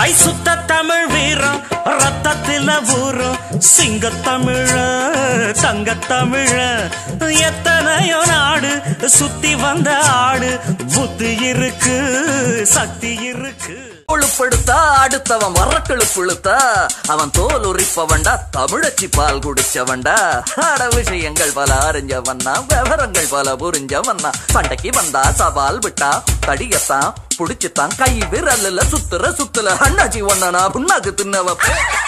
ஐ சுத்த தமிழ் வீரம் ரத்தத்தில ஊறும் சிங்க தமிழ தங்க தமிழ எத்தனையோ நாடு சுத்தி வந்த ஆடு புத்தி இருக்கு சக்தி இருக்கு கொழுப்படுத்தா அடுத்தவன் வரக்கெழுப்புழுத்தா அவன் தோல் உரிப்பவன்டா தமிழச்சி பால் குடிச்சவன்டா அட விஷயங்கள் பல அறிஞ்சவன்னா விவரங்கள் பல புரிஞ்சவன்னா சண்டைக்கு வந்தா சவால் விட்டா தடியத்தான் புடிச்சுத்தான் கை விரல்ல சுத்துற சுத்துல அண்ணாச்சி ஒன்னா புண்ணாக்கு தின்னவ